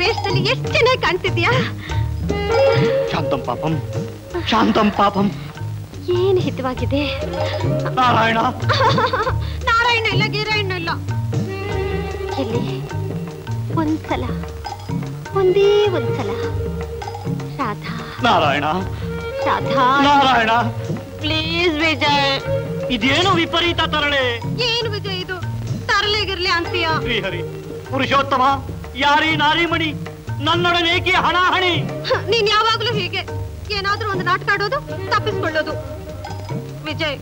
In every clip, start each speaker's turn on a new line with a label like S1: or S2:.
S1: ವೇಷದಲ್ಲಿ ಎಷ್ಟು ಚೆನ್ನಾಗಿ ಕಾಣ್ತಿದ್ಯಾ
S2: ಶಾಂತಂ ಪಾಪಂ ಶಾಂತಂ ಪಾಪಂ
S1: ಏನ್ ಹಿತವಾಗಿದೆ
S2: ನಾರಾಯಣ
S1: ನಾರಾಯಣ ಇಲ್ಲ ಗೀರಾಯಣ ಇಲ್ಲ ಎಲ್ಲಿ ಒಂದ್ಸಲ ಒಂದೇ ಒಂದ್ಸಲ ರಾಧಾ
S2: ನಾರಾಯಣ
S1: ರಾಧಾ
S2: ನಾರಾಯಣ
S1: ಪ್ಲೀಸ್ ವಿಜಯ್
S2: ಇದೇನು ವಿಪರೀತ ತರಳೆ
S1: ಏನು ವಿಜಯ್ ಇದು ತರಲೆಗಿರ್ಲಿ ಅಂತೀಯ
S2: ಶ್ರೀಹರಿ ಪುರುಷೋತ್ತಮ ಯಾರಿ ನಾರಿಮಣಿ ನನ್ನೊಡನೇಕೆ ಹಣಾಹಣಿ
S1: ಹ, ನೀನ್ ಯಾವಾಗ್ಲೂ ಹೀಗೆ ಏನಾದ್ರೂ ಒಂದು ನಾಟಕ ಆಡೋದು ತಪ್ಪಿಸ್ಕೊಳ್ಳೋದು ವಿಜಯ್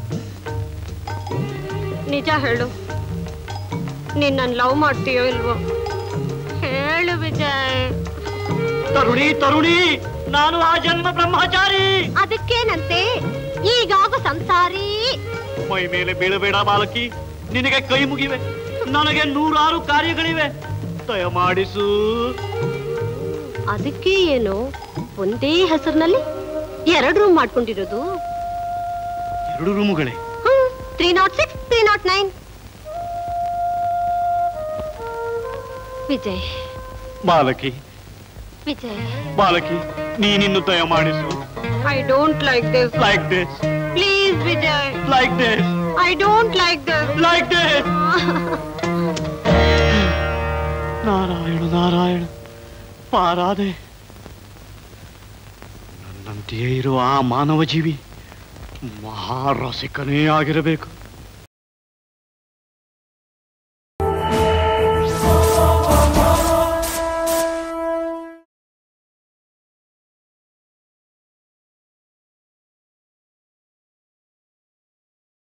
S1: ನಿಜ ಹೇಳು ನೀನ್ ನನ್ ಲವ್ ಮಾಡ್ತೀಯೋ ಇಲ್ವೋ ಹೇಳು ವಿಜಯ್
S2: ತರುಣಿ ತರುಣಿ ನಾನು ಆ ಜನ್ಮ ಬ್ರಹ್ಮಚಾರಿ
S1: ಅದಕ್ಕೇನಂತೆ ಈಗಾಗ ಸಂಸಾರಿ
S2: ಮೈ ಮೇಲೆ ಬೀಳಬೇಡ ಬಾಲಕಿ ನಿನಗೆ ಕೈ ಮುಗಿವೆ ನನಗೆ ನೂರಾರು ಕಾರ್ಯಗಳಿವೆ ದಯಮಾಡಿಸು
S1: ಅದಕ್ಕೆ ಏನು ಒಂದೇ ಹೆಸರಿನಲ್ಲಿ ಎರಡು ರೂಮ್ ಮಾಡ್ಕೊಂಡಿರೋದು
S2: ಎರಡು ರೂಮುಗಳೇ
S1: three nought six three nought nine Vijay
S2: ಬಾಲಕಿ
S1: ವಿಜಯ್
S2: ಬಾಲಕಿ ನೀನಿನ್ನು ದಯಮಾಡಿಸು
S1: I don't like this
S2: like this
S1: please Vijay
S2: like this
S1: I don't like this
S2: like this Narayana Narayana ಪಾರಾದೆ ನನ್ನಂತೆಯೇ ಇರುವ ಆ ಮಾನವ ಜೀವಿ ಮಹಾರಸಿಕನೇ ಆಗಿರಬೇಕು